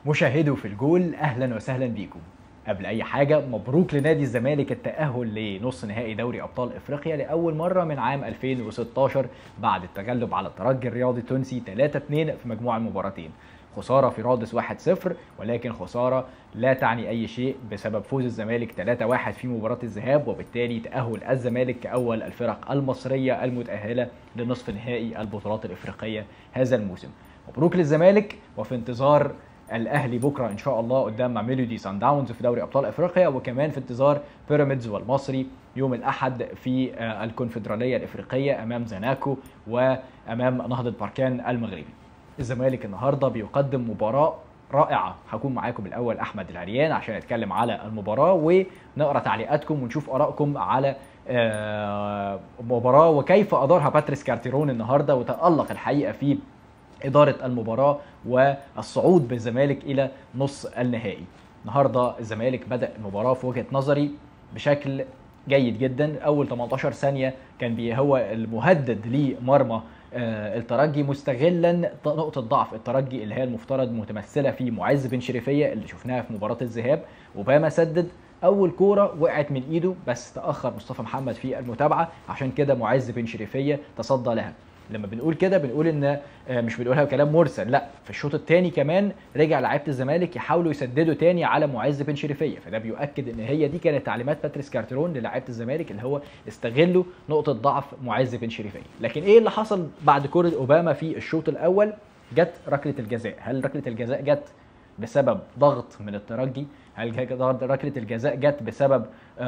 مشاهدوا في الجول اهلا وسهلا بيكم قبل اي حاجه مبروك لنادي الزمالك التاهل لنص نهائي دوري ابطال افريقيا لاول مره من عام 2016 بعد التغلب على الترجي الرياضي التونسي 3-2 في مجموع المباراتين خساره في رادس 1-0 ولكن خساره لا تعني اي شيء بسبب فوز الزمالك 3-1 في مباراه الذهاب وبالتالي تاهل الزمالك كاول الفرق المصريه المتاهله لنصف نهائي البطولات الافريقيه هذا الموسم مبروك للزمالك وفي انتظار الاهلي بكره ان شاء الله قدام ميلودي سان داونز في دوري ابطال افريقيا وكمان في انتظار بيراميدز والمصري يوم الاحد في الكونفدراليه الافريقيه امام زناكو وامام نهضه بركان المغربي. الزمالك النهارده بيقدم مباراه رائعه هكون معاكم الاول احمد العريان عشان نتكلم على المباراه ونقرا تعليقاتكم ونشوف ارائكم على مباراه وكيف ادارها باتريس كارتيرون النهارده وتالق الحقيقه في إدارة المباراة والصعود بالزمالك إلى نص النهائي النهاردة الزمالك بدأ المباراة في وجهة نظري بشكل جيد جدا أول 18 ثانية كان بي هو المهدد لمرمى الترجي مستغلا نقطة ضعف الترجي اللي هي المفترض متمثلة في معز بن شريفية اللي شفناها في مباراة الذهاب وباما سدد اول كوره وقعت من ايده بس تاخر مصطفى محمد في المتابعه عشان كده معز بن شريفيه تصدى لها لما بنقول كده بنقول ان مش بنقولها كلام مرسل لا في الشوط الثاني كمان رجع لعيبه الزمالك يحاولوا يسددوا تاني على معز بن شريفيه فده بيؤكد ان هي دي كانت تعليمات باتريس كارترون للاعيبه الزمالك اللي هو استغلوا نقطه ضعف معز بن شريفيه لكن ايه اللي حصل بعد كره اوباما في الشوط الاول جت ركله الجزاء هل ركله الجزاء جت بسبب ضغط من الترجي هل ركله الجزاء جت بسبب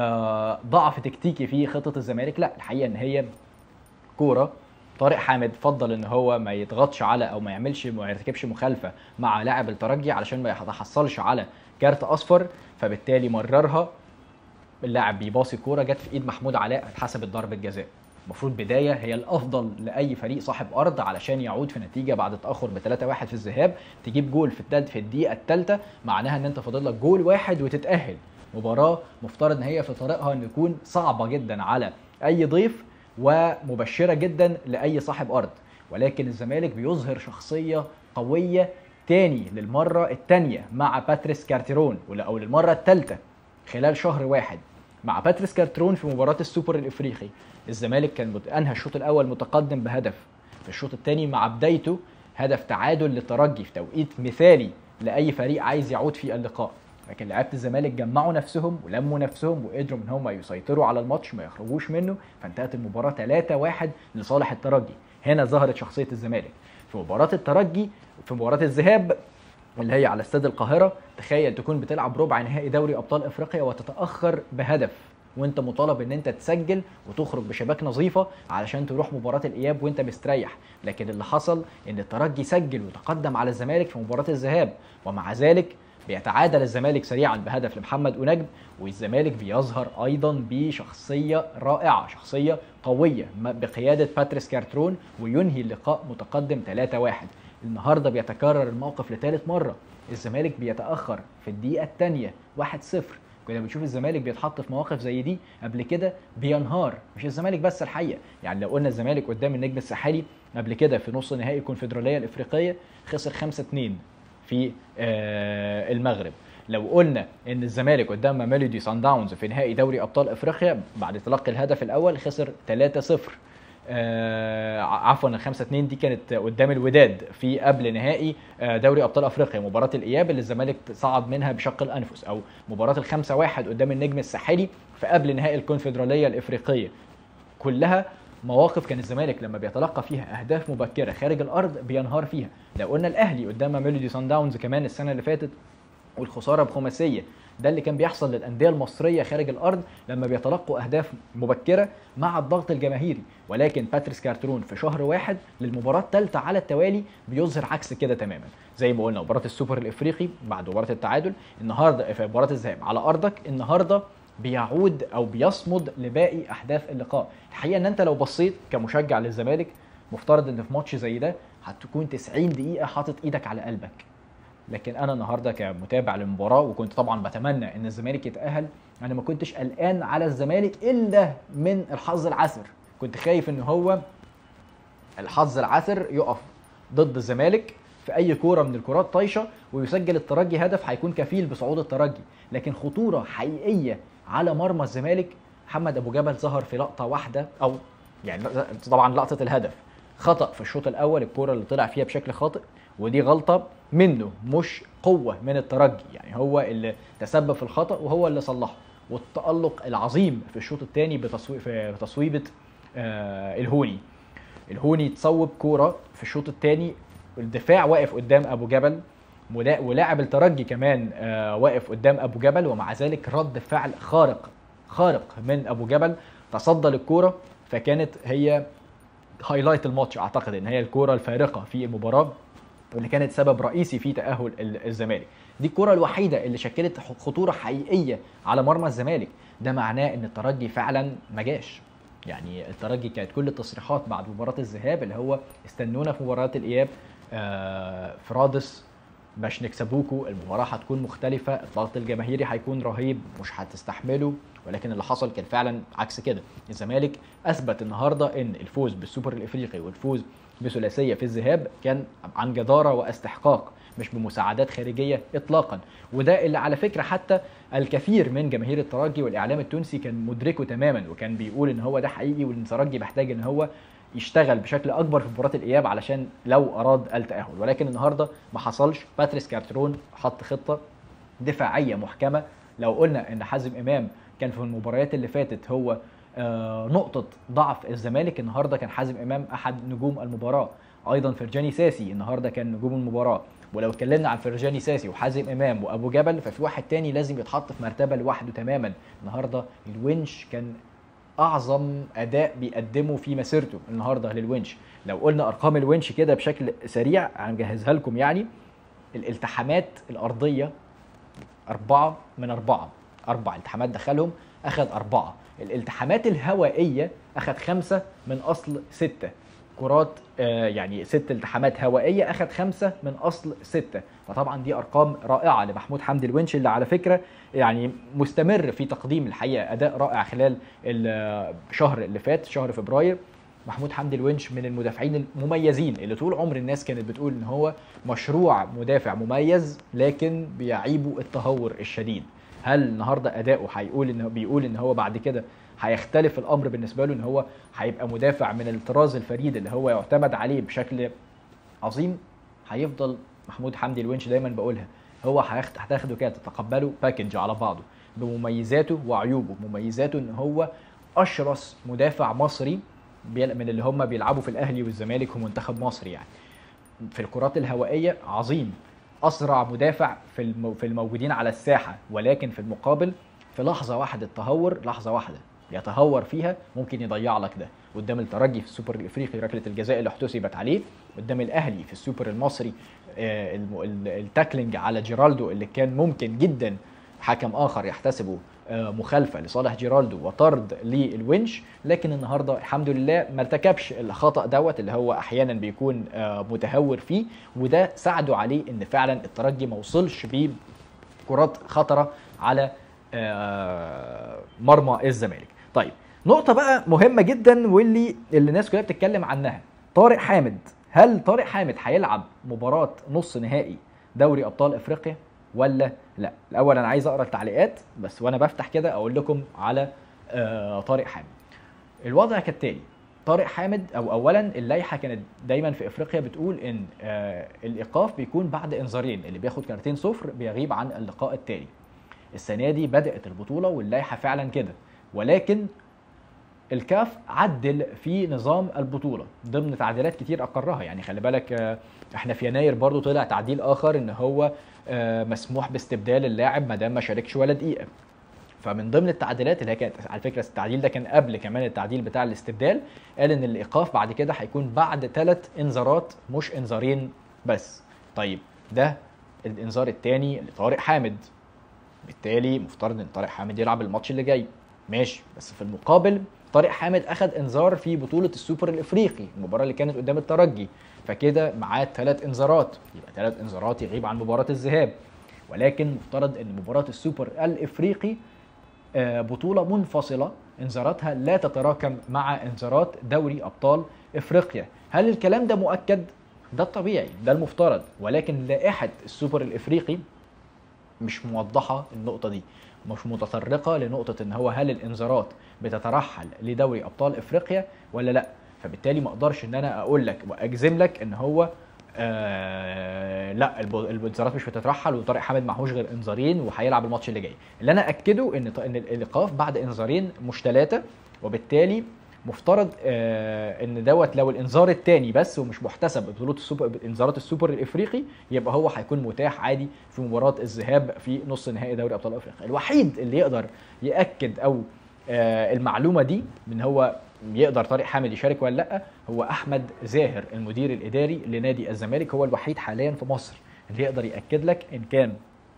ضعف تكتيكي في خطه الزمالك لا الحقيقه ان هي كوره طارق حامد فضل ان هو ما يضغطش على او ما يعملش ما يرتكبش مخالفه مع لاعب الترجي علشان ما يتحصلش على كارت اصفر فبالتالي مررها اللاعب بيباصي الكوره جت في ايد محمود علاء اتحسبت ضربه جزاء المفروض بدايه هي الافضل لاي فريق صاحب ارض علشان يعود في نتيجه بعد التاخر ب 3-1 في الذهاب تجيب جول في التالت في الدقيقه الثالثه معناها ان انت فاضل لك جول واحد وتتاهل مباراه مفترض ان هي في طريقها ان تكون صعبه جدا على اي ضيف ومبشره جدا لاي صاحب ارض ولكن الزمالك بيظهر شخصيه قويه تاني للمره الثانيه مع باتريس كارتيرون او للمره الثالثه خلال شهر واحد مع باتريس كارتيرون في مباراه السوبر الافريقي الزمالك كان انهى الشوط الاول متقدم بهدف في الشوط الثاني مع بدايته هدف تعادل للترجي في توقيت مثالي لاي فريق عايز يعود في اللقاء لكن لعيبه الزمالك جمعوا نفسهم ولموا نفسهم وقدروا ان هم يسيطروا على الماتش ما يخرجوش منه فانتهت المباراه 3-1 لصالح الترجي هنا ظهرت شخصيه الزمالك في مباراه الترجي في مباراه الذهاب اللي هي على استاد القاهره تخيل تكون بتلعب ربع نهائي دوري ابطال افريقيا وتتاخر بهدف وانت مطالب ان انت تسجل وتخرج بشباك نظيفه علشان تروح مباراه الاياب وانت مستريح لكن اللي حصل ان الترجي سجل وتقدم على الزمالك في مباراه الذهاب ومع ذلك بيتعادل الزمالك سريعا بهدف لمحمد ونجم والزمالك بيظهر ايضا بشخصيه رائعه شخصيه قويه بقياده باتريس كارترون وينهي اللقاء متقدم 3-1 النهارده بيتكرر الموقف لثالث مره الزمالك بيتاخر في الدقيقه الثانيه 1-0 كنا بنشوف الزمالك بيتحط في مواقف زي دي قبل كده بينهار مش الزمالك بس الحقيقه يعني لو قلنا الزمالك قدام النجم الساحلي قبل كده في نص نهائي الكونفدراليه الافريقيه خسر 5 2 في المغرب لو قلنا ان الزمالك قدام ميلودي سان داونز في نهائي دوري ابطال افريقيا بعد تلقي الهدف الاول خسر 3-0 آه عفوا ال 5 2 دي كانت قدام الوداد في قبل نهائي آه دوري ابطال افريقيا مباراه الاياب اللي الزمالك صعد منها بشق الانفس او مباراه ال 5 1 قدام النجم الساحلي في قبل نهائي الكونفدراليه الافريقيه كلها مواقف كان الزمالك لما بيتلقى فيها اهداف مبكره خارج الارض بينهار فيها لو قلنا الاهلي قدام ميلودي سان داونز كمان السنه اللي فاتت والخساره بخماسيه ده اللي كان بيحصل للانديه المصريه خارج الارض لما بيتلقوا اهداف مبكره مع الضغط الجماهيري ولكن باتريس كارترون في شهر واحد للمباراه الثالثه على التوالي بيظهر عكس كده تماما زي ما قلنا مباراه السوبر الافريقي بعد مباراه التعادل النهارده في مباراه الذهاب على ارضك النهارده بيعود او بيصمد لباقي احداث اللقاء الحقيقه ان انت لو بصيت كمشجع للزمالك مفترض ان في ماتش زي ده هتكون 90 دقيقه حاطط ايدك على قلبك لكن انا النهارده كمتابع للمباراه وكنت طبعا بتمنى ان الزمالك يتاهل انا ما كنتش قلقان على الزمالك الا من الحظ العسر كنت خايف ان هو الحظ العسر يقف ضد الزمالك في اي كوره من الكرات طايشه ويسجل الترجي هدف هيكون كفيل بصعود الترجي لكن خطوره حقيقيه على مرمى الزمالك محمد ابو جبل ظهر في لقطه واحده او يعني طبعا لقطه الهدف خطا في الشوط الاول الكوره اللي طلع فيها بشكل خاطئ ودي غلطه منه مش قوه من الترجي يعني هو اللي تسبب في الخطا وهو اللي صلحه والتالق العظيم في الشوط الثاني بتصويب في تصويبه آه الهوني الهوني تصوب كوره في الشوط الثاني الدفاع واقف قدام ابو جبل ولاعب الترجي كمان آه واقف قدام ابو جبل ومع ذلك رد فعل خارق خارق من ابو جبل تصدى للكوره فكانت هي هايلايت الماتش اعتقد ان هي الكوره الفارقه في المباراه واللي كانت سبب رئيسي في تاهل الزمالك دي الكره الوحيده اللي شكلت خطوره حقيقيه على مرمى الزمالك ده معناه ان الترجي فعلا ما جاش يعني الترجي كانت كل التصريحات بعد مباراه الذهاب اللي هو استنونا في مباراه الاياب آه فرادس باش نكسبوكوا المباراه هتكون مختلفه الضغط الجماهيري هيكون رهيب مش هتستحمله ولكن اللي حصل كان فعلا عكس كده الزمالك اثبت النهارده ان الفوز بالسوبر الافريقي والفوز بثلاثيه في الذهاب كان عن جداره واستحقاق مش بمساعدات خارجيه اطلاقا وده اللي على فكره حتى الكثير من جماهير الترجي والاعلام التونسي كان مدركه تماما وكان بيقول ان هو ده حقيقي وان الترجي محتاج ان هو يشتغل بشكل اكبر في مباراه الاياب علشان لو اراد التاهل ولكن النهارده ما حصلش باتريس كارترون حط خطه دفاعيه محكمه لو قلنا ان حازم امام كان في المباريات اللي فاتت هو آه نقطة ضعف الزمالك النهاردة كان حازم إمام أحد نجوم المباراة أيضا فرجاني ساسي النهاردة كان نجوم المباراة ولو اتكلمنا عن فرجاني ساسي وحازم إمام وأبو جبل ففي واحد تاني لازم يتحط في مرتبة لوحده تماما النهاردة الونش كان أعظم أداء بيقدمه في مسيرته النهاردة للونش لو قلنا أرقام الونش كده بشكل سريع هنجهزها لكم يعني الالتحامات الأرضية أربعة من أربعة أربع التحامات دخلهم أخذ أربعة الالتحامات الهوائية أخذ خمسة من أصل ستة كرات آه يعني ست التحامات هوائية أخذ خمسة من أصل ستة فطبعا دي أرقام رائعة لمحمود حمدي الونش اللي على فكرة يعني مستمر في تقديم الحقيقة أداء رائع خلال الشهر اللي فات شهر فبراير محمود حمدي الونش من المدافعين المميزين اللي طول عمر الناس كانت بتقول ان هو مشروع مدافع مميز لكن بيعيبه التهور الشديد هل النهارده اداؤه هيقول ان بيقول ان هو بعد كده هيختلف الامر بالنسبه له ان هو هيبقى مدافع من الطراز الفريد اللي هو يعتمد عليه بشكل عظيم هيفضل محمود حمدي الونش دايما بقولها هو هتاخده كده تتقبله باكج على بعضه بمميزاته وعيوبه مميزاته ان هو اشرس مدافع مصري من اللي هم بيلعبوا في الاهلي والزمالك ومنتخب مصر يعني في الكرات الهوائيه عظيم اسرع مدافع في في الموجودين على الساحه ولكن في المقابل في لحظه واحده تهور لحظه واحده يتهور فيها ممكن يضيع لك ده قدام الترجي في السوبر الافريقي ركله الجزاء اللي احتسبت عليه قدام الاهلي في السوبر المصري التاكلينج على جيرالدو اللي كان ممكن جدا حكم اخر يحتسبه مخالفه لصالح جيرالدو وطرد للونش لكن النهارده الحمد لله ما ارتكبش الخطا دوت اللي هو احيانا بيكون متهور فيه وده ساعده عليه ان فعلا الترجي ما وصلش بكرات خطره على مرمى الزمالك طيب نقطه بقى مهمه جدا واللي اللي الناس كلها بتتكلم عنها طارق حامد هل طارق حامد هيلعب مباراه نص نهائي دوري ابطال افريقيا ولا لا الاول انا عايز اقرا التعليقات بس وانا بفتح كده اقول لكم على آه طارق حامد الوضع كالتالي طارق حامد او اولا اللائحه كانت دايما في افريقيا بتقول ان آه الايقاف بيكون بعد انذارين اللي بياخد كارتين صفر بيغيب عن اللقاء التالي السنه دي بدات البطوله واللائحه فعلا كده ولكن الكاف عدل في نظام البطوله ضمن تعديلات كتير اقرها يعني خلي بالك آه احنا في يناير برضو طلع تعديل اخر ان هو مسموح باستبدال اللاعب ما دام ما شاركش ولا دقيقه فمن ضمن التعديلات اللي هي كانت على فكره التعديل ده كان قبل كمان التعديل بتاع الاستبدال قال ان الايقاف بعد كده هيكون بعد ثلاث انذارات مش انذارين بس طيب ده الانذار الثاني لطارق حامد بالتالي مفترض ان طارق حامد يلعب الماتش اللي جاي ماشي بس في المقابل طارق حامد اخذ انذار في بطوله السوبر الافريقي المباراه اللي كانت قدام الترجي فكده معاه ثلاث انذارات يبقى ثلاث انذارات يغيب عن مباراه الذهاب ولكن مفترض ان مباراه السوبر الافريقي بطوله منفصله انذاراتها لا تتراكم مع انذارات دوري ابطال افريقيا هل الكلام ده مؤكد ده الطبيعي ده المفترض ولكن لائحه السوبر الافريقي مش موضحه النقطه دي مش متطرقه لنقطه ان هو هل الانذارات بتترحل لدوري ابطال افريقيا ولا لا فبالتالي ما اقدرش ان انا اقول لك واجزم لك ان هو آه لا الب- الانذارات مش بتترحل وطارق حامد معهوش غير انذارين وهيلعب الماتش اللي جاي اللي انا اكده ان ط- ان الايقاف بعد انذارين مش ثلاثه وبالتالي مفترض آه ان دوت لو الانذار الثاني بس ومش محتسب ببطوله السوبر انذارات السوبر الافريقي يبقى هو هيكون متاح عادي في مباراه الذهاب في نص نهائي دوري ابطال افريقيا الوحيد اللي يقدر ياكد او آه المعلومه دي من هو يقدر طارق حامد يشارك ولا لا هو احمد زاهر المدير الاداري لنادي الزمالك هو الوحيد حاليا في مصر اللي يقدر ياكد لك ان كان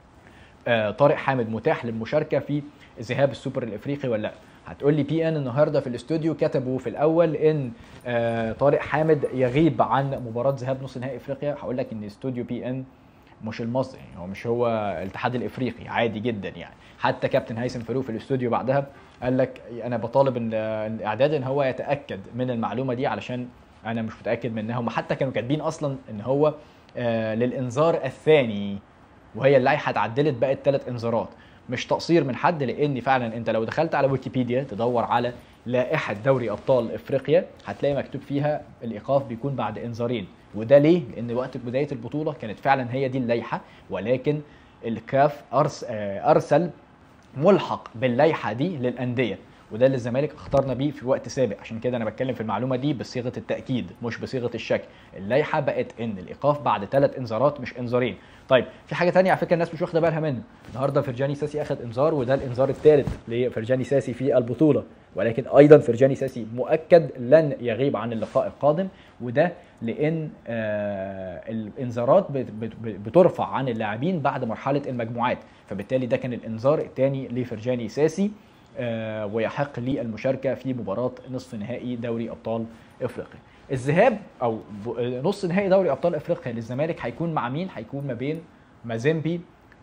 آه، طارق حامد متاح للمشاركه في ذهاب السوبر الافريقي ولا لا هتقول لي بي ان النهارده في الاستوديو كتبوا في الاول ان آه، طارق حامد يغيب عن مباراه ذهاب نص نهائي افريقيا هقول لك ان استوديو بي ان مش المصري يعني هو مش هو الاتحاد الافريقي عادي جدا يعني حتى كابتن هيثم فاروق في الاستوديو بعدها قال لك انا بطالب ان الاعداد ان هو يتاكد من المعلومه دي علشان انا مش متاكد منها هم حتى كانوا كاتبين اصلا ان هو آه، للانذار الثاني وهي اللائحه اتعدلت بقت ثلاث انذارات مش تقصير من حد لان فعلا انت لو دخلت على ويكيبيديا تدور على لائحه دوري ابطال افريقيا هتلاقي مكتوب فيها الايقاف بيكون بعد انذارين وده ليه؟ لان وقت بدايه البطوله كانت فعلا هي دي اللائحه ولكن الكاف أرس آه، ارسل ملحق باللائحه دي للانديه وده اللي الزمالك اختارنا بيه في وقت سابق عشان كده انا بتكلم في المعلومه دي بصيغه التاكيد مش بصيغه الشك اللائحه بقت ان الايقاف بعد ثلاث انذارات مش انذارين طيب في حاجه تانية على فكره الناس مش واخده بالها منها النهارده فرجاني ساسي اخذ انذار وده الانذار الثالث لفرجاني ساسي في البطوله ولكن ايضا فرجاني ساسي مؤكد لن يغيب عن اللقاء القادم وده لان آه الانذارات بت- بت- بترفع عن اللاعبين بعد مرحله المجموعات فبالتالي ده كان الانذار الثاني لفرجاني ساسي آه، ويحق لي المشاركه في مباراه نصف نهائي دوري ابطال افريقيا. الذهاب او ب- نص نهائي دوري ابطال افريقيا للزمالك هيكون مع مين؟ هيكون ما بين مازيمبي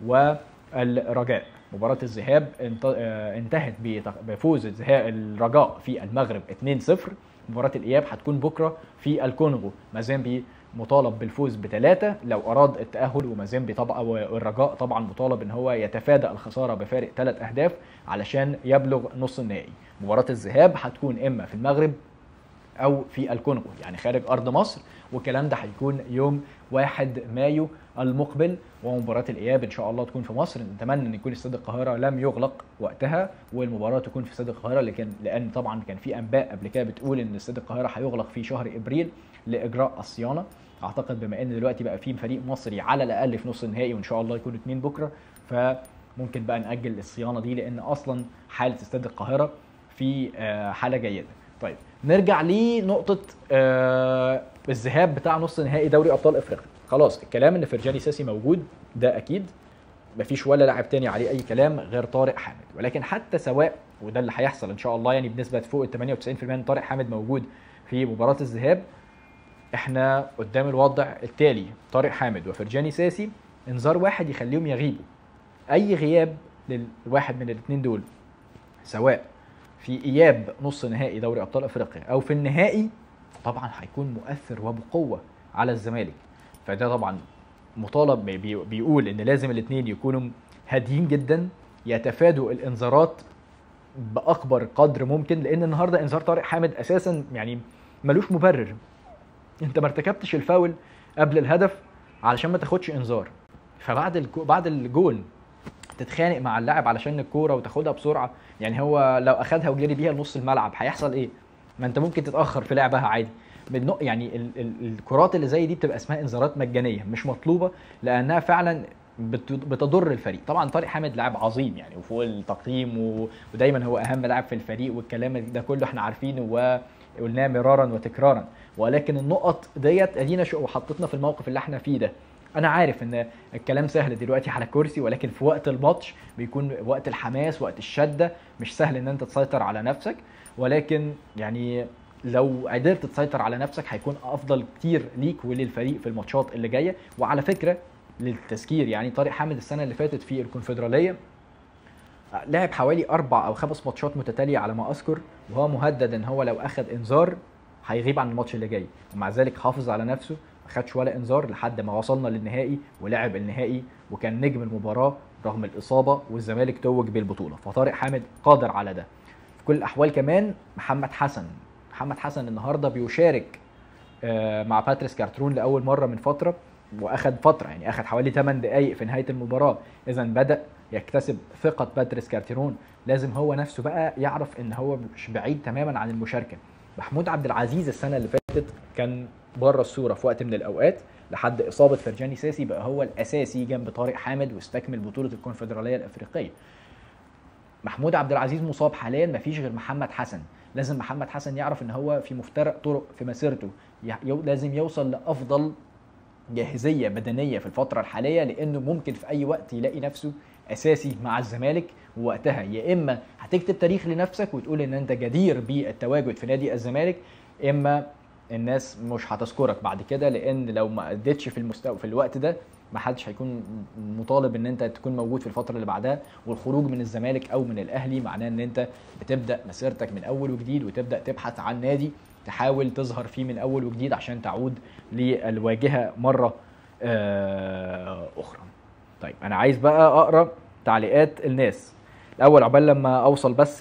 والرجاء. مباراة الذهاب انت- آه، انتهت بت- بفوز الذهاب الرجاء في المغرب 2-0 مباراة الإياب هتكون بكرة في الكونغو مازيمبي مطالب بالفوز بثلاثة لو أراد التأهل ومازيمبي طبعا والرجاء طبعا مطالب إن هو يتفادى الخسارة بفارق ثلاث أهداف علشان يبلغ نص النهائي مباراة الذهاب هتكون إما في المغرب او في الكونغو يعني خارج ارض مصر والكلام ده هيكون يوم 1 مايو المقبل ومباراه الاياب ان شاء الله تكون في مصر نتمنى ان يكون استاد القاهره لم يغلق وقتها والمباراه تكون في استاد القاهره لكن لان طبعا كان في انباء قبل كده بتقول ان استاد القاهره هيغلق في شهر ابريل لاجراء الصيانه اعتقد بما ان دلوقتي بقى في فريق مصري على الاقل في نص النهائي وان شاء الله يكون اتنين بكره فممكن بقى ناجل الصيانه دي لان اصلا حاله استاد القاهره في آه، حاله جيده طيب نرجع لنقطة آه الذهاب بتاع نص نهائي دوري أبطال أفريقيا خلاص الكلام إن فرجاني ساسي موجود ده أكيد مفيش ولا لاعب تاني عليه أي كلام غير طارق حامد ولكن حتى سواء وده اللي هيحصل إن شاء الله يعني بنسبة فوق ال 98% إن طارق حامد موجود في مباراة الذهاب احنا قدام الوضع التالي طارق حامد وفرجاني ساسي انذار واحد يخليهم يغيبوا اي غياب للواحد من الاثنين دول سواء في اياب نص نهائي دوري ابطال افريقيا او في النهائي طبعا هيكون مؤثر وبقوه على الزمالك فده طبعا مطالب بي- بيقول ان لازم الاثنين يكونوا هاديين جدا يتفادوا الانذارات باكبر قدر ممكن لان النهارده انذار طارق حامد اساسا يعني ملوش مبرر انت ما ارتكبتش الفاول قبل الهدف علشان ما تاخدش انذار فبعد الكو بعد الجول تتخانق مع اللاعب علشان الكوره وتاخدها بسرعه يعني هو لو اخدها وجري بيها لنص الملعب هيحصل ايه ما انت ممكن تتاخر في لعبها عادي من نوع- يعني ال ال الكرات اللي زي دي بتبقى اسمها انذارات مجانيه مش مطلوبه لانها فعلا بت- بتضر الفريق طبعا طارق حامد لاعب عظيم يعني وفوق التقييم و... ودايما هو اهم لاعب في الفريق والكلام ده كله احنا عارفينه وقلناه مرارا وتكرارا ولكن النقط ديت ادينا شو وحطتنا في الموقف اللي احنا فيه ده انا عارف ان الكلام سهل دلوقتي على كرسي ولكن في وقت الماتش بيكون وقت الحماس وقت الشده مش سهل ان انت تسيطر على نفسك ولكن يعني لو قدرت تسيطر على نفسك هيكون افضل كتير ليك وللفريق في الماتشات اللي جايه وعلى فكره للتذكير يعني طارق حامد السنه اللي فاتت في الكونفدراليه لعب حوالي اربع او خمس ماتشات متتاليه على ما اذكر وهو مهدد ان هو لو اخذ انذار هيغيب عن الماتش اللي جاي ومع ذلك حافظ على نفسه ما خدش ولا انذار لحد ما وصلنا للنهائي ولعب النهائي وكان نجم المباراه رغم الاصابه والزمالك توج بالبطوله فطارق حامد قادر على ده في كل الاحوال كمان محمد حسن محمد حسن النهارده بيشارك آه، مع باتريس كارترون لاول مره من فتره واخد فتره يعني اخد حوالي 8 دقائق في نهايه المباراه اذا بدا يكتسب ثقه باتريس كارترون لازم هو نفسه بقى يعرف ان هو مش بعيد تماما عن المشاركه محمود عبد العزيز السنه اللي فاتت كان بره الصوره في وقت من الاوقات لحد اصابه فرجاني ساسي بقى هو الاساسي جنب طارق حامد واستكمل بطوله الكونفدراليه الافريقيه محمود عبد العزيز مصاب حاليا مفيش غير محمد حسن لازم محمد حسن يعرف ان هو في مفترق طرق في مسيرته ي- يو- لازم يوصل لافضل جاهزيه بدنيه في الفتره الحاليه لانه ممكن في اي وقت يلاقي نفسه اساسي مع الزمالك ووقتها يا اما هتكتب تاريخ لنفسك وتقول ان انت جدير بالتواجد في نادي الزمالك اما الناس مش هتذكرك بعد كده لان لو ما اديتش في المستوى في الوقت ده ما حدش هيكون مطالب ان انت تكون موجود في الفتره اللي بعدها والخروج من الزمالك او من الاهلي معناه ان انت بتبدا مسيرتك من اول وجديد وتبدا تبحث عن نادي تحاول تظهر فيه من اول وجديد عشان تعود للواجهه مره آه، اخرى طيب انا عايز بقى اقرا تعليقات الناس الاول عقبال لما اوصل بس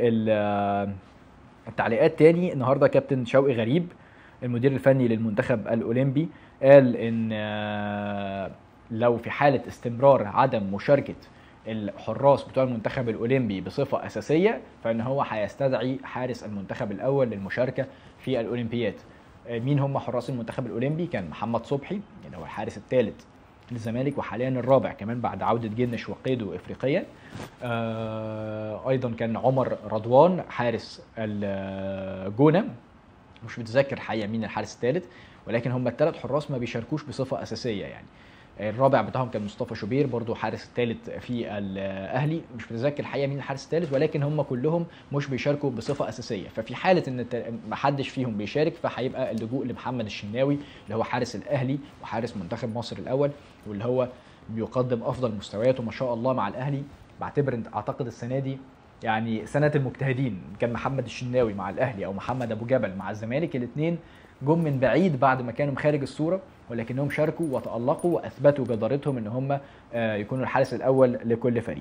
للتعليقات تاني النهارده كابتن شوقي غريب المدير الفني للمنتخب الاولمبي قال ان آه، لو في حاله استمرار عدم مشاركه الحراس بتوع المنتخب الاولمبي بصفه اساسيه فان هو هيستدعي حارس المنتخب الاول للمشاركه في الاولمبياد آه، مين هم حراس المنتخب الاولمبي كان محمد صبحي اللي هو الحارس الثالث للزمالك وحاليا الرابع كمان بعد عوده جنش وقيده افريقيا آه، ايضا كان عمر رضوان حارس الجونه مش متذكر حقيقه مين الحارس الثالث ولكن هم الثلاث حراس ما بيشاركوش بصفه اساسيه يعني الرابع بتاعهم كان مصطفى شوبير برضو حارس الثالث في الاهلي مش متذكر الحقيقه مين الحارس الثالث ولكن هم كلهم مش بيشاركوا بصفه اساسيه ففي حاله ان الت- ما حدش فيهم بيشارك فهيبقى اللجوء لمحمد الشناوي اللي هو حارس الاهلي وحارس منتخب مصر الاول واللي هو بيقدم افضل مستوياته ما شاء الله مع الاهلي بعتبر إن- اعتقد السنه دي يعني سنه المجتهدين كان محمد الشناوي مع الاهلي او محمد ابو جبل مع الزمالك الاثنين جم من بعيد بعد ما كانوا خارج الصوره ولكنهم شاركوا وتالقوا واثبتوا جدارتهم ان هم آه، يكونوا الحارس الاول لكل فريق.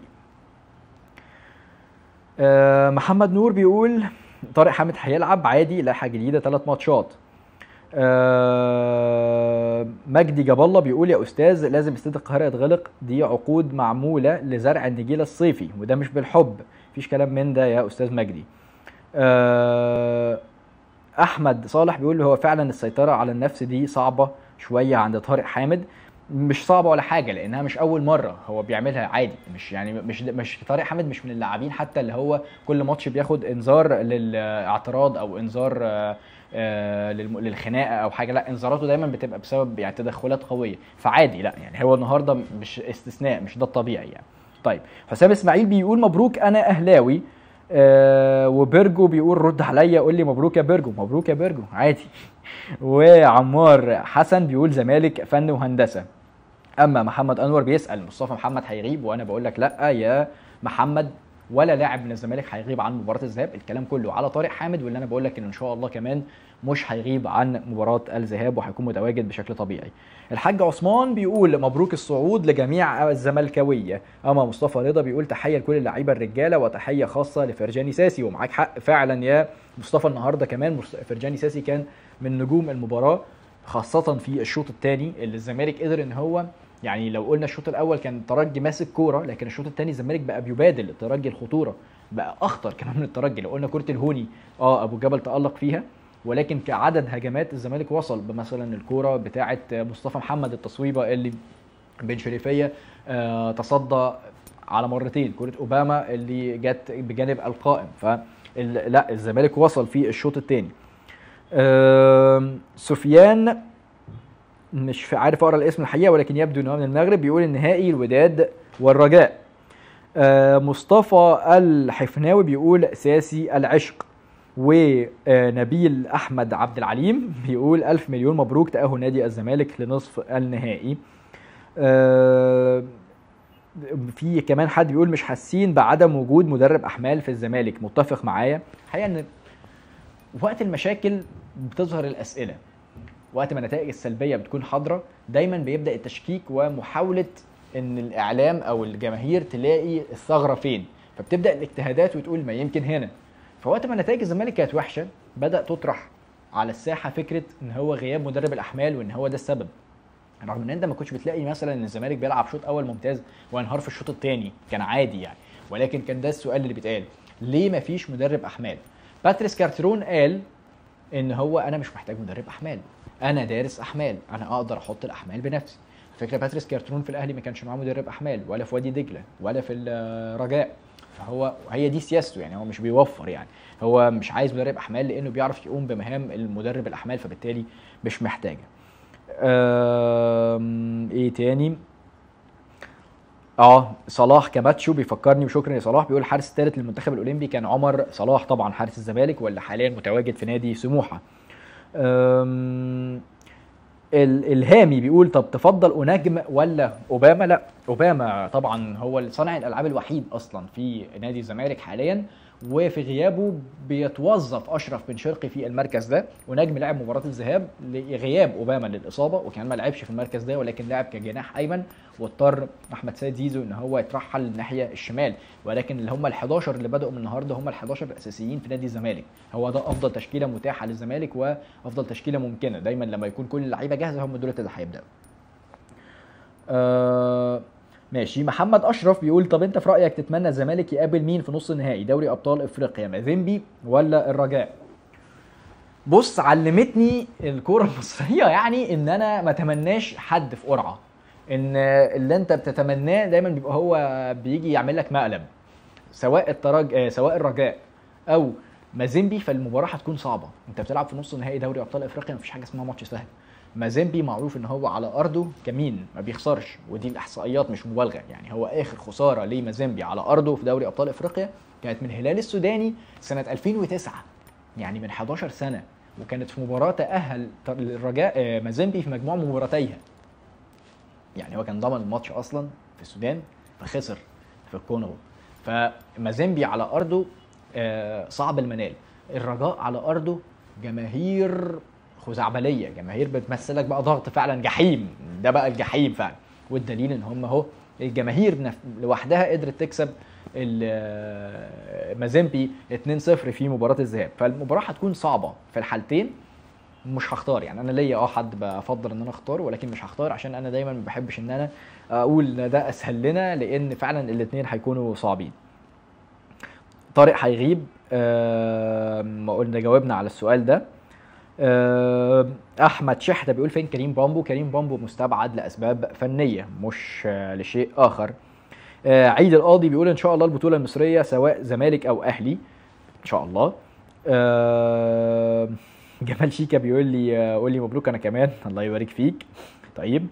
آه، محمد نور بيقول طارق حامد هيلعب عادي لائحه جديده ثلاث ماتشات. آه، مجدي جاب الله بيقول يا استاذ لازم استاد القاهره يتغلق دي عقود معموله لزرع النجيل الصيفي وده مش بالحب مفيش كلام من ده يا استاذ مجدي آه، احمد صالح بيقول هو فعلا السيطره على النفس دي صعبه شويه عند طارق حامد مش صعبه ولا حاجه لانها مش اول مره هو بيعملها عادي مش يعني مش مش طارق حامد مش من اللاعبين حتى اللي هو كل ماتش بياخد انذار للاعتراض او انذار آه، آه، للم- للخناقه او حاجه لا انذاراته دايما بتبقى بسبب يعني تدخلات قويه فعادي لا يعني هو النهارده مش استثناء مش ده الطبيعي يعني طيب حسام اسماعيل بيقول مبروك انا اهلاوي آه وبرجو بيقول رد عليا قول لي مبروك يا برجو مبروك يا برجو عادي وعمار حسن بيقول زمالك فن وهندسه اما محمد انور بيسال مصطفى محمد هيغيب وانا بقول لك لا يا محمد ولا لاعب من الزمالك هيغيب عن مباراه الذهاب الكلام كله على طارق حامد واللي انا بقول لك ان ان شاء الله كمان مش هيغيب عن مباراه الذهاب وهيكون متواجد بشكل طبيعي الحاج عثمان بيقول مبروك الصعود لجميع الزملكاويه اما مصطفى رضا بيقول تحيه لكل اللعيبه الرجاله وتحيه خاصه لفرجاني ساسي ومعاك حق فعلا يا مصطفى النهارده كمان مص- فرجاني ساسي كان من نجوم المباراه خاصه في الشوط الثاني اللي الزمالك قدر ان هو يعني لو قلنا الشوط الاول كان الترجي ماسك كوره لكن الشوط الثاني الزمالك بقى بيبادل الترجي الخطوره بقى اخطر كمان من الترجي لو قلنا كره الهوني اه ابو جبل تالق فيها ولكن كعدد هجمات الزمالك وصل بمثلا الكوره بتاعه مصطفى محمد التصويبه اللي بن شريفيه آه تصدى على مرتين كره اوباما اللي جت بجانب القائم ف لا الزمالك وصل في الشوط الثاني سفيان مش في- عارف اقرا الاسم الحقيقه ولكن يبدو ان هو من المغرب بيقول النهائي الوداد والرجاء آه، مصطفى الحفناوي بيقول ساسي العشق ونبيل احمد عبد العليم بيقول الف مليون مبروك تاهل نادي الزمالك لنصف النهائي آه، في كمان حد بيقول مش حاسين بعدم وجود مدرب احمال في الزمالك متفق معايا الحقيقه ان وقت المشاكل بتظهر الاسئله وقت ما النتائج السلبيه بتكون حاضره دايما بيبدا التشكيك ومحاوله ان الاعلام او الجماهير تلاقي الثغره فين فبتبدا الاجتهادات وتقول ما يمكن هنا فوقت ما نتائج الزمالك كانت وحشه بدا تطرح على الساحه فكره ان هو غياب مدرب الاحمال وان هو ده السبب رغم ان انت ما كنتش بتلاقي مثلا ان الزمالك بيلعب شوط اول ممتاز وانهار في الشوط الثاني كان عادي يعني ولكن كان ده السؤال اللي بيتقال ليه ما فيش مدرب احمال باتريس كارترون قال ان هو انا مش محتاج مدرب احمال انا دارس احمال انا اقدر احط الاحمال بنفسي فكره باتريس كارترون في الاهلي ما كانش معاه مدرب احمال ولا في وادي دجله ولا في الرجاء فهو هي دي سياسته يعني هو مش بيوفر يعني هو مش عايز مدرب احمال لانه بيعرف يقوم بمهام المدرب الاحمال فبالتالي مش محتاجه أم، ايه تاني اه صلاح كماتشو بيفكرني وشكرا يا صلاح بيقول الحارس الثالث للمنتخب الاولمبي كان عمر صلاح طبعا حارس الزمالك واللي حاليا متواجد في نادي سموحه أم، ال- الهامي بيقول طب تفضل اوناجم ولا اوباما لا اوباما طبعا هو صانع الالعاب الوحيد اصلا في نادي الزمالك حاليا وفي غيابه بيتوظف اشرف بن شرقي في المركز ده ونجم لعب مباراه الذهاب لغياب اوباما للاصابه وكمان ما لعبش في المركز ده ولكن لعب كجناح ايمن واضطر احمد سيد زيزو ان هو يترحل الناحيه الشمال ولكن اللي هم ال 11 اللي بداوا من النهارده هم ال 11 الاساسيين في نادي الزمالك هو ده افضل تشكيله متاحه للزمالك وافضل تشكيله ممكنه دايما لما يكون كل اللعيبه جاهزه هم دول اللي هيبداوا آه ماشي محمد اشرف بيقول طب انت في رايك تتمنى الزمالك يقابل مين في نص النهائي دوري ابطال افريقيا مازيمبي ولا الرجاء بص علمتني الكوره المصريه يعني ان انا ما اتمناش حد في قرعه ان اللي انت بتتمناه دايما بيبقى هو بيجي يعمل لك مقلب سواء الترج آه، سواء الرجاء او مازيمبي فالمباراه هتكون صعبه انت بتلعب في نص نهائي دوري ابطال افريقيا مفيش حاجه اسمها ماتش سهل مازيمبي معروف ان هو على ارضه كمين ما بيخسرش ودي الاحصائيات مش مبالغه يعني هو اخر خساره لمازيمبي على ارضه في دوري ابطال افريقيا كانت من الهلال السوداني سنه 2009 يعني من 11 سنه وكانت في مباراه تاهل الرجاء آه، مازيمبي في مجموع مباراتيها يعني هو كان ضمن الماتش اصلا في السودان فخسر في الكونغو فمازيمبي على ارضه آه، صعب المنال الرجاء على ارضه جماهير خزعبليه جماهير بتمثلك بقى ضغط فعلا جحيم ده بقى الجحيم فعلا والدليل ان هم اهو الجماهير نف- لوحدها قدرت تكسب ال- مازيمبي 2-0 في مباراه الذهاب فالمباراه هتكون صعبه في الحالتين مش هختار يعني انا ليا اه حد بفضل ان انا اختاره ولكن مش هختار عشان انا دايما ما بحبش ان انا اقول إن ده اسهل لنا لان فعلا الاثنين هيكونوا صعبين طارق هيغيب آه، ما قلنا جاوبنا على السؤال ده آه، احمد شحته بيقول فين كريم بامبو كريم بامبو مستبعد لاسباب فنيه مش آه، لشيء اخر آه، عيد القاضي بيقول ان شاء الله البطوله المصريه سواء زمالك او اهلي ان شاء الله آه، جمال شيكا بيقول لي آه، قول لي مبروك انا كمان الله يبارك فيك طيب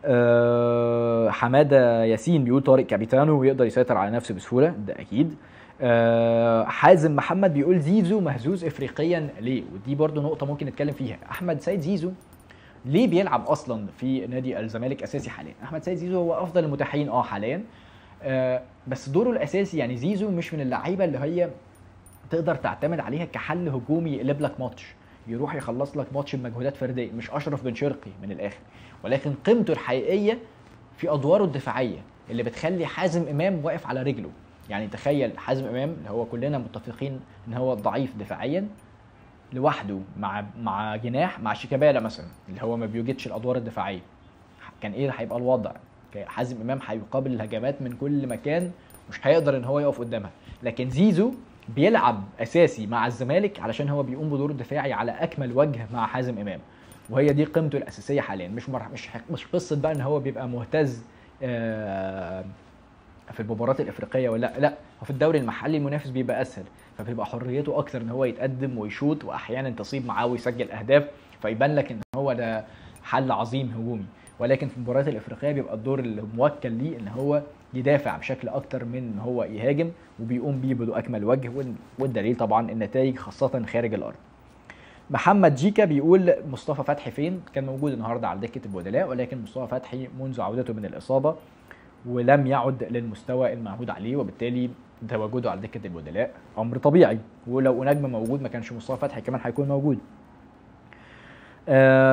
آه، حماده ياسين بيقول طارق كابيتانو ويقدر يسيطر على نفسه بسهوله ده اكيد آه، حازم محمد بيقول زيزو مهزوز افريقيا ليه ودي برضو نقطه ممكن نتكلم فيها احمد سيد زيزو ليه بيلعب اصلا في نادي الزمالك اساسي حاليا احمد سيد زيزو هو افضل المتاحين اه حاليا آه، بس دوره الاساسي يعني زيزو مش من اللعيبه اللي هي تقدر تعتمد عليها كحل هجومي يقلب لك ماتش يروح يخلص لك ماتش بمجهودات فرديه مش اشرف بن شرقي من الاخر ولكن قيمته الحقيقيه في ادواره الدفاعيه اللي بتخلي حازم امام واقف على رجله يعني تخيل حازم امام اللي هو كلنا متفقين ان هو ضعيف دفاعيا لوحده مع مع جناح مع شيكابالا مثلا اللي هو ما بيوجدش الادوار الدفاعيه كان ايه هيبقى الوضع كان حازم امام هيقابل الهجمات من كل مكان مش هيقدر ان هو يقف قدامها لكن زيزو بيلعب اساسي مع الزمالك علشان هو بيقوم بدور دفاعي على اكمل وجه مع حازم امام وهي دي قيمته الاساسيه حاليا مش مر... مش مش قصه بقى ان هو بيبقى مهتز آه، في المباريات الافريقيه ولا لا لا هو في الدوري المحلي المنافس بيبقى اسهل فبيبقى حريته اكتر ان هو يتقدم ويشوط واحيانا تصيب معاه ويسجل اهداف فيبان لك ان هو ده حل عظيم هجومي ولكن في المباريات الافريقيه بيبقى الدور اللي موكل ليه ان هو يدافع بشكل اكتر من ان هو يهاجم وبيقوم بيه بدو اكمل وجه وال- والدليل طبعا النتائج خاصه خارج الارض محمد جيكا بيقول مصطفى فتحي فين كان موجود النهارده على دكه البدلاء ولكن مصطفى فتحي منذ عودته من الاصابه ولم يعد للمستوى المعهود عليه وبالتالي تواجده على دكه البدلاء امر طبيعي ولو نجم موجود ما كانش مصطفى فتحي كمان هيكون موجود آه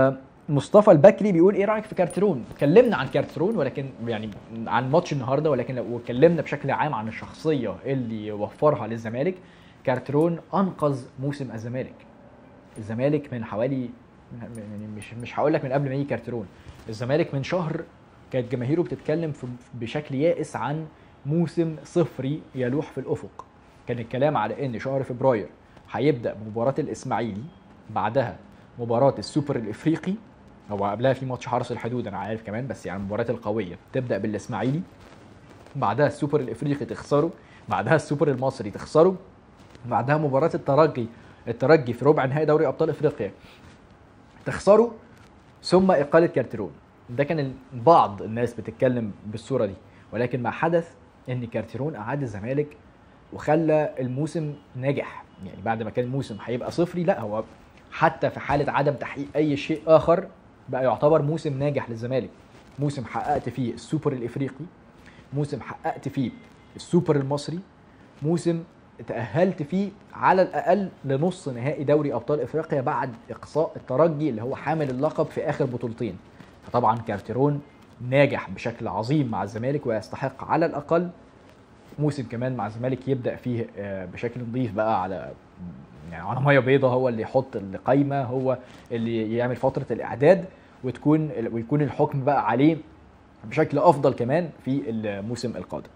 مصطفى البكري بيقول ايه رايك في كارترون؟ اتكلمنا عن كارترون ولكن يعني عن ماتش النهارده ولكن لو اتكلمنا بشكل عام عن الشخصيه اللي وفرها للزمالك كارترون انقذ موسم الزمالك. الزمالك من حوالي يعني مش مش هقول لك من قبل ما يجي كارترون الزمالك من شهر كانت جماهيره بتتكلم في بشكل يائس عن موسم صفري يلوح في الافق كان الكلام على ان شهر فبراير هيبدا بمباراه الاسماعيلي بعدها مباراه السوبر الافريقي هو قبلها في ماتش حرس الحدود انا عارف كمان بس يعني المباريات القويه تبدا بالاسماعيلي بعدها السوبر الافريقي تخسره بعدها السوبر المصري تخسره بعدها مباراه الترجي الترجي في ربع نهائي دوري ابطال افريقيا تخسره ثم اقاله كارترون ده كان بعض الناس بتتكلم بالصوره دي ولكن ما حدث ان كارترون اعاد الزمالك وخلى الموسم ناجح يعني بعد ما كان الموسم هيبقى صفري لا هو حتى في حاله عدم تحقيق اي شيء اخر بقى يعتبر موسم ناجح للزمالك موسم حققت فيه السوبر الافريقي موسم حققت فيه السوبر المصري موسم تأهلت فيه على الأقل لنص نهائي دوري أبطال إفريقيا بعد إقصاء الترجي اللي هو حامل اللقب في آخر بطولتين فطبعا كارتيرون ناجح بشكل عظيم مع الزمالك ويستحق على الأقل موسم كمان مع الزمالك يبدأ فيه بشكل نظيف بقى على يعني على ميه بيضاء هو اللي يحط القايمه هو اللي يعمل فتره الاعداد وتكون ويكون الحكم بقى عليه بشكل افضل كمان في الموسم القادم.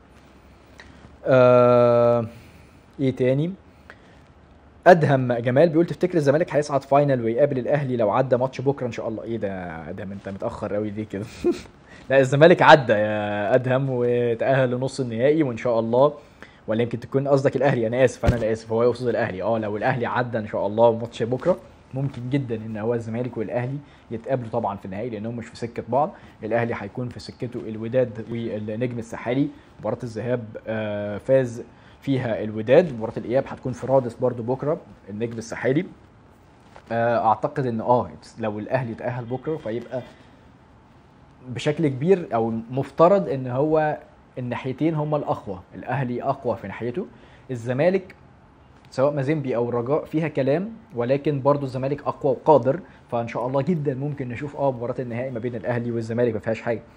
آه ايه تاني؟ ادهم جمال بيقول تفتكر الزمالك هيصعد فاينل ويقابل الاهلي لو عدى ماتش بكره ان شاء الله ايه ده ده انت متاخر قوي ليه كده لا الزمالك عدى يا ادهم وتاهل لنص النهائي وان شاء الله ولا يمكن تكون قصدك الاهلي انا اسف انا اللي اسف هو يقصد الاهلي اه لو الاهلي عدى ان شاء الله ماتش بكره ممكن جدا ان هو الزمالك والاهلي يتقابلوا طبعا في النهائي لانهم مش في سكه بعض الاهلي هيكون في سكته الوداد والنجم الساحلي مباراه الذهاب فاز فيها الوداد مباراه الاياب هتكون في رادس برده بكره النجم الساحلي اعتقد ان اه لو الاهلي تاهل بكره فيبقى بشكل كبير او مفترض ان هو الناحيتين هما الاقوى الاهلي اقوى في ناحيته الزمالك سواء مازيمبي او الرجاء فيها كلام ولكن برضو الزمالك اقوى وقادر فان شاء الله جدا ممكن نشوف اه مباراه النهائي ما بين الاهلي والزمالك ما فيهاش حاجه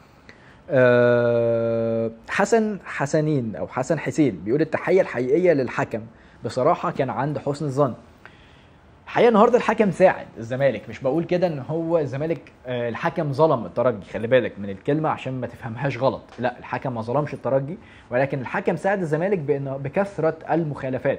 أه حسن حسنين او حسن حسين بيقول التحيه الحقيقيه للحكم بصراحه كان عند حسن الظن الحقيقه النهارده الحكم ساعد الزمالك مش بقول كده ان هو الزمالك آه الحكم ظلم الترجي خلي بالك من الكلمه عشان ما تفهمهاش غلط لا الحكم ما ظلمش الترجي ولكن الحكم ساعد الزمالك بان بكثره المخالفات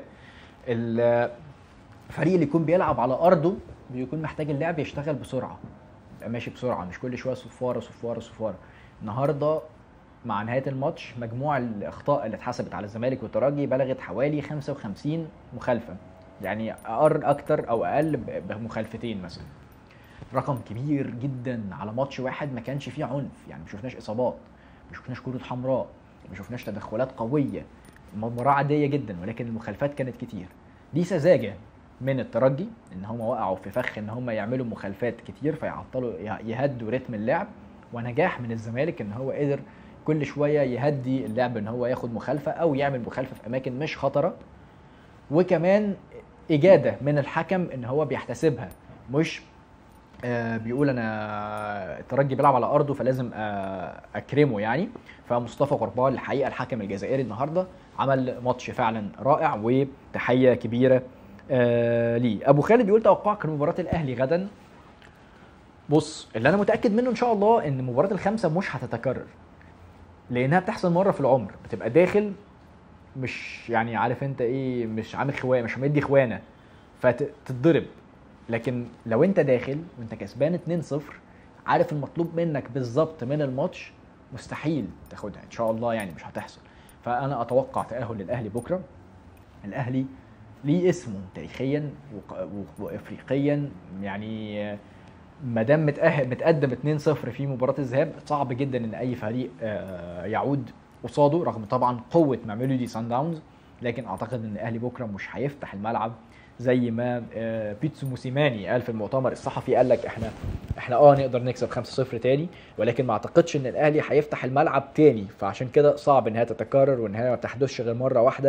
الفريق اللي يكون بيلعب على ارضه بيكون محتاج اللاعب يشتغل بسرعه يبقى ماشي بسرعه مش كل شويه صفاره صفاره صفاره النهارده مع نهايه الماتش مجموع الاخطاء اللي اتحسبت على الزمالك والترجي بلغت حوالي 55 مخالفه يعني اقر اكتر او اقل بمخالفتين مثلا رقم كبير جدا على ماتش واحد ما كانش فيه عنف يعني ما شفناش اصابات ما شفناش كروت حمراء ما شفناش تدخلات قويه مباراه عاديه جدا ولكن المخالفات كانت كتير دي سذاجه من الترجي ان هم وقعوا في فخ ان هم يعملوا مخالفات كتير فيعطلوا يهدوا رتم اللعب ونجاح من الزمالك ان هو قدر كل شويه يهدي اللعب ان هو ياخد مخالفه او يعمل مخالفه في اماكن مش خطره وكمان اجاده من الحكم ان هو بيحتسبها مش آه بيقول انا الترجي بيلعب على ارضه فلازم آه اكرمه يعني فمصطفى غربال الحقيقه الحكم الجزائري النهارده عمل ماتش فعلا رائع وتحيه كبيره آه ليه ابو خالد بيقول توقعك لمباراه الاهلي غدا بص اللي انا متاكد منه ان شاء الله ان مباراه الخمسه مش هتتكرر لانها بتحصل مره في العمر بتبقى داخل مش يعني عارف انت ايه مش عامل خوانه مش مدي خوانه فتتضرب لكن لو انت داخل وانت كسبان 2-0 عارف المطلوب منك بالظبط من الماتش مستحيل تاخدها ان شاء الله يعني مش هتحصل فانا اتوقع تاهل للاهلي بكره الاهلي ليه اسمه تاريخيا وافريقيا يعني ما دام متأهل متقدم 2-0 في مباراه الذهاب صعب جدا ان اي فريق يعود قصاده رغم طبعا قوه ميلودي سان داونز لكن اعتقد ان الاهلي بكره مش هيفتح الملعب زي ما بيتسو موسيماني قال في المؤتمر الصحفي قال لك احنا احنا اه نقدر نكسب 5-0 تاني ولكن ما اعتقدش ان الاهلي هيفتح الملعب تاني فعشان كده صعب انها تتكرر وانها ما تحدثش غير مره واحده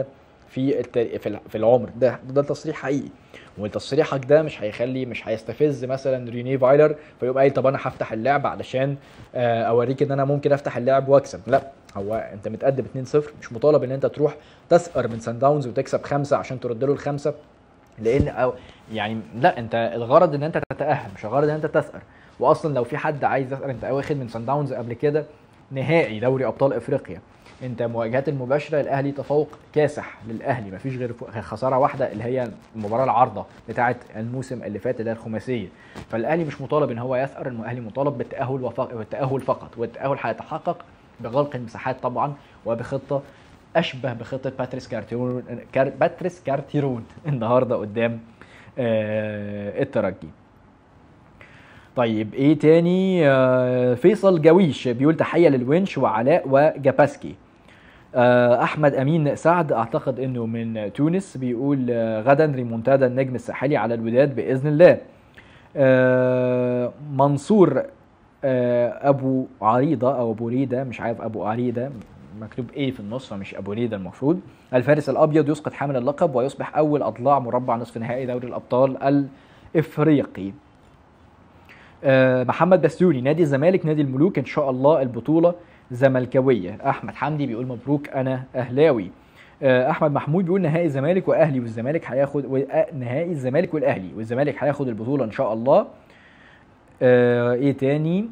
في التاريخ في الع- في العمر ده ده تصريح حقيقي وتصريحك ده مش هيخلي مش هيستفز مثلا ريني فايلر فيقوم قايل طب انا هفتح اللعب علشان آه، اوريك ان انا ممكن افتح اللعب واكسب لا هو انت متقدم 2-0 مش مطالب ان انت تروح تسقر من سان داونز وتكسب خمسه عشان ترد له الخمسه لان أو يعني لا انت الغرض ان انت تتاهل مش الغرض ان انت تسقر واصلا لو في حد عايز يسقر انت واخد من سان داونز قبل كده نهائي دوري ابطال افريقيا انت مواجهات المباشره الاهلي تفوق كاسح للاهلي مفيش غير ف- خساره واحده اللي هي المباراه العارضه بتاعه الموسم اللي فات اللي هي الخماسيه فالاهلي مش مطالب ان هو يثأر الاهلي مطالب بالتاهل وفق... والتاهل فقط والتاهل هيتحقق بغلق المساحات طبعا وبخطه اشبه بخطه باتريس كارتيرون كار... باتريس كارتيرون النهارده قدام آه الترجي طيب ايه تاني آه فيصل جويش بيقول تحيه للونش وعلاء وجاباسكي آه احمد امين سعد اعتقد انه من تونس بيقول آه غدا ريمونتادا النجم الساحلي على الوداد باذن الله آه منصور آه ابو عريضه او ابو ريده مش عارف ابو عريده مكتوب ايه في النص فمش ابو ريده المفروض الفارس الابيض يسقط حامل اللقب ويصبح اول اضلاع مربع نصف نهائي دوري الابطال الافريقي آه، محمد بسيوني نادي الزمالك نادي الملوك ان شاء الله البطوله زملكاويه احمد حمدي بيقول مبروك انا اهلاوي آه، احمد محمود بيقول نهائي الزمالك واهلي والزمالك هياخد و- آه، نهائي الزمالك والاهلي والزمالك هياخد البطوله ان شاء الله آه، ايه تاني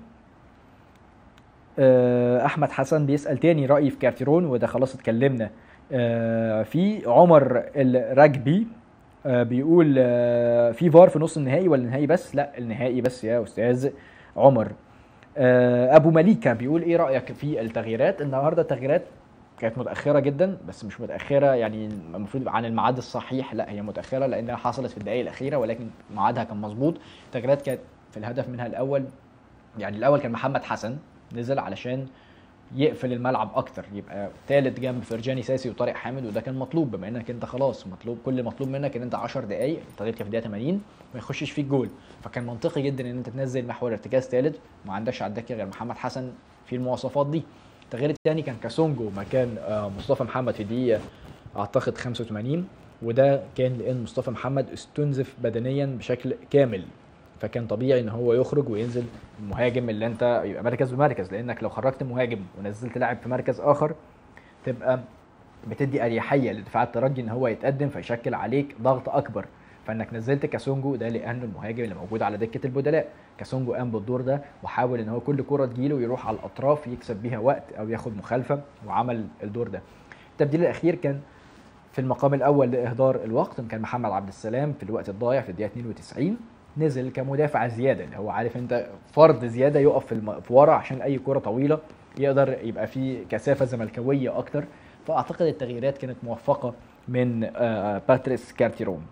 آه، احمد حسن بيسال تاني رايي في كارتيرون وده خلاص اتكلمنا آه، في عمر الرجبي آه، بيقول آه، في فار في نص النهائي ولا النهائي بس لا النهائي بس يا استاذ عمر آه، ابو مليكه بيقول ايه رايك في التغييرات النهارده التغييرات كانت متاخره جدا بس مش متاخره يعني المفروض يبقى عن الميعاد الصحيح لا هي متاخره لانها حصلت في الدقائق الاخيره ولكن ميعادها كان مظبوط التغييرات كانت في الهدف منها الاول يعني الاول كان محمد حسن نزل علشان يقفل الملعب اكتر يبقى ثالث جنب فرجاني ساسي وطارق حامد وده كان مطلوب بما انك انت خلاص مطلوب كل مطلوب منك ان انت 10 دقائق التغيير كان في الدقيقه 80 ما يخشش فيك جول فكان منطقي جدا ان انت تنزل محور ارتكاز ثالث ما عندكش على الدكه غير محمد حسن في المواصفات دي التغيير الثاني كان كاسونجو مكان آه، مصطفى محمد في دقيقه اعتقد 85 وده كان لان مصطفى محمد استنزف بدنيا بشكل كامل فكان طبيعي ان هو يخرج وينزل المهاجم اللي انت يبقى مركز بمركز لانك لو خرجت مهاجم ونزلت لاعب في مركز اخر تبقى بتدي اريحيه لدفاع الترجي ان هو يتقدم فيشكل عليك ضغط اكبر فانك نزلت كاسونجو ده لانه المهاجم اللي موجود على دكه البدلاء كاسونجو قام بالدور ده وحاول ان هو كل كره تجيله يروح على الاطراف يكسب بيها وقت او ياخد مخالفه وعمل الدور ده التبديل الاخير كان في المقام الاول لاهدار الوقت كان محمد عبد السلام في الوقت الضايع في الدقيقه 92 نزل كمدافع زياده اللي هو عارف انت فرد زياده يقف في, الم... في ورا عشان اي كره طويله يقدر يبقى في كثافه زملكاويه اكتر فاعتقد التغييرات كانت موفقه من آه، باتريس كارتيرون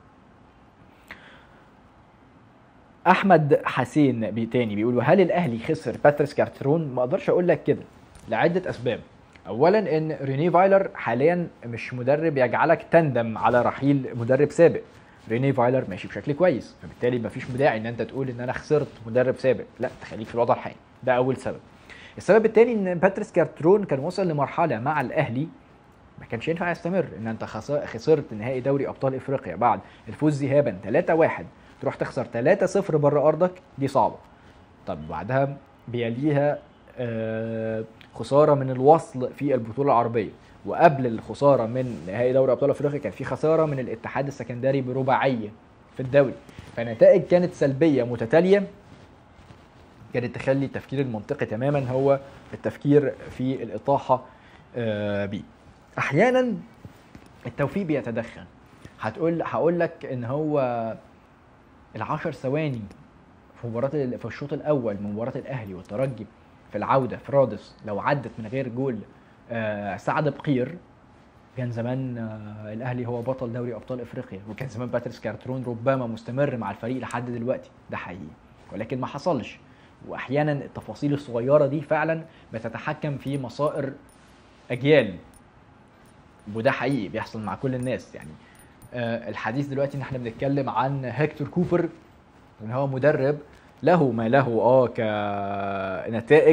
احمد حسين بي تاني بيقول وهل الاهلي خسر باتريس كارتيرون ما اقدرش اقول لك كده لعده اسباب اولا ان ريني فايلر حاليا مش مدرب يجعلك تندم على رحيل مدرب سابق ريني فايلر ماشي بشكل كويس فبالتالي مفيش داعي ان انت تقول ان انا خسرت مدرب سابق لا تخليك في الوضع الحالي ده اول سبب السبب الثاني ان باتريس كارترون كان وصل لمرحله مع الاهلي ما كانش ينفع يستمر ان انت خس- خسرت نهائي دوري ابطال افريقيا بعد الفوز ذهابا 3-1 تروح تخسر 3-0 بره ارضك دي صعبه طب بعدها بيليها آه، خساره من الوصل في البطوله العربيه وقبل الخساره من نهائي دوري ابطال افريقيا كان في خساره من الاتحاد السكندري برباعيه في الدوري فنتائج كانت سلبيه متتاليه كانت تخلي التفكير المنطقي تماما هو التفكير في الاطاحه آه، بيه احيانا التوفيق بيتدخل هتقول هقول لك ان هو العشر ثواني في مباراة ال- في الشوط الأول من مباراة الأهلي والترجي في العودة في رادس لو عدت من غير جول آه، سعد بقير كان زمان آه، الأهلي هو بطل دوري أبطال إفريقيا وكان زمان باتريس كارترون ربما مستمر مع الفريق لحد دلوقتي ده حقيقي ولكن ما حصلش وأحيانا التفاصيل الصغيرة دي فعلا بتتحكم في مصائر أجيال وده حقيقي بيحصل مع كل الناس يعني آه، الحديث دلوقتي ان احنا بنتكلم عن هيكتور كوبر ان هو مدرب له ما له اه كنتائج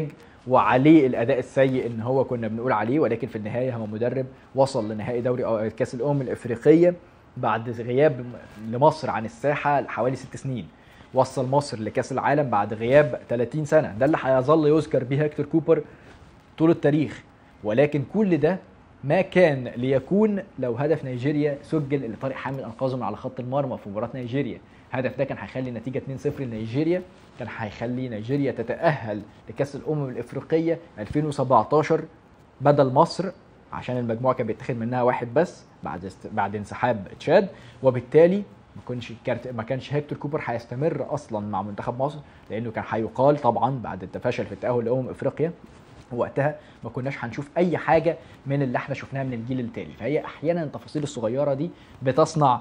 وعليه الاداء السيء ان هو كنا بنقول عليه ولكن في النهايه هو مدرب وصل لنهائي دوري كاس الامم الافريقيه بعد غياب لمصر عن الساحه حوالي ست سنين وصل مصر لكاس العالم بعد غياب 30 سنه ده اللي هيظل يذكر به هكتور كوبر طول التاريخ ولكن كل ده ما كان ليكون لو هدف نيجيريا سجل اللي طارق حامد انقذه من على خط المرمى في مباراه نيجيريا الهدف ده كان هيخلي النتيجه 2-0 لنيجيريا كان هيخلي نيجيريا تتاهل لكاس الامم الافريقيه 2017 بدل مصر عشان المجموعه كان بيتاخد منها واحد بس بعد است... بعد انسحاب تشاد وبالتالي ما كانش كارت... ما كانش هيكتور كوبر هيستمر اصلا مع منتخب مصر لانه كان هيقال طبعا بعد التفشل في التاهل لامم افريقيا وقتها ما كناش هنشوف اي حاجه من اللي احنا شفناها من الجيل التالي فهي احيانا التفاصيل الصغيره دي بتصنع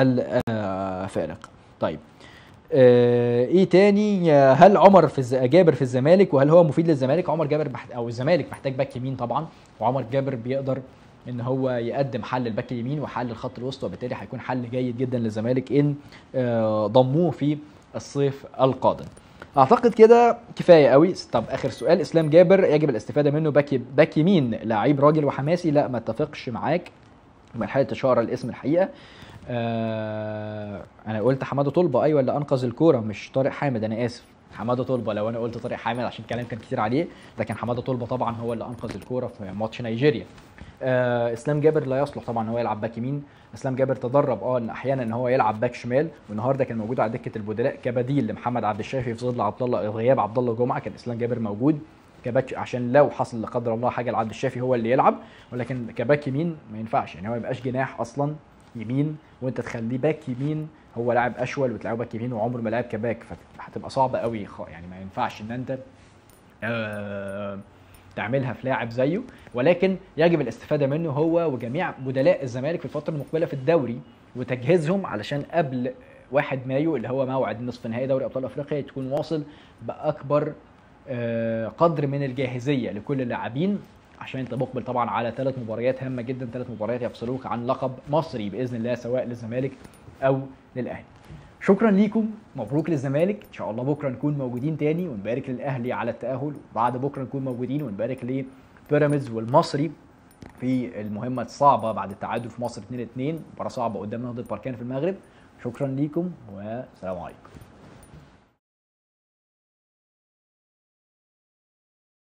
الفارق طيب آه ايه تاني هل عمر في الز... جابر في الزمالك وهل هو مفيد للزمالك عمر جابر بحت... او الزمالك محتاج باك يمين طبعا وعمر جابر بيقدر ان هو يقدم حل الباك اليمين وحل الخط الوسط وبالتالي هيكون حل جيد جدا للزمالك ان آه ضموه في الصيف القادم اعتقد كده كفايه قوي طب اخر سؤال اسلام جابر يجب الاستفاده منه باك باك يمين لعيب راجل وحماسي لا ما اتفقش معاك من حاله اشاره الاسم الحقيقه آه انا قلت حماده طلبه ايوه اللي انقذ الكوره مش طارق حامد انا اسف حماده طلبه لو انا قلت طارق حامد عشان الكلام كان كتير عليه لكن حماده طلبه طبعا هو اللي انقذ الكوره في ماتش نيجيريا آه اسلام جابر لا يصلح طبعا هو يلعب باك يمين اسلام جابر تدرب اه ان احيانا ان هو يلعب باك شمال والنهارده كان موجود على دكه البدلاء كبديل لمحمد عبد الشافي في ظل عبد الله غياب عبد الله جمعه كان اسلام جابر موجود كباك عشان لو حصل لا قدر الله حاجه لعبد الشافي هو اللي يلعب ولكن كباك يمين ما ينفعش يعني هو ما يبقاش جناح اصلا يمين وانت تخليه باك يمين هو لاعب اشول وتلعبه باك يمين وعمره ما لعب كباك فهتبقى صعبه قوي يعني ما ينفعش ان انت آه تعملها في لاعب زيه ولكن يجب الاستفاده منه هو وجميع بدلاء الزمالك في الفتره المقبله في الدوري وتجهيزهم علشان قبل 1 مايو اللي هو موعد نصف نهائي دوري ابطال افريقيا تكون واصل باكبر قدر من الجاهزيه لكل اللاعبين عشان انت مقبل طبعا على ثلاث مباريات هامه جدا ثلاث مباريات يفصلوك عن لقب مصري باذن الله سواء للزمالك او للاهلي شكرا ليكم مبروك للزمالك ان شاء الله بكره نكون موجودين تاني ونبارك للاهلي على التاهل وبعد بكره نكون موجودين ونبارك لبيراميدز والمصري في المهمه الصعبه بعد التعادل في مصر 2-2 مباراه صعبه قدام نهضه بركان في المغرب شكرا ليكم والسلام عليكم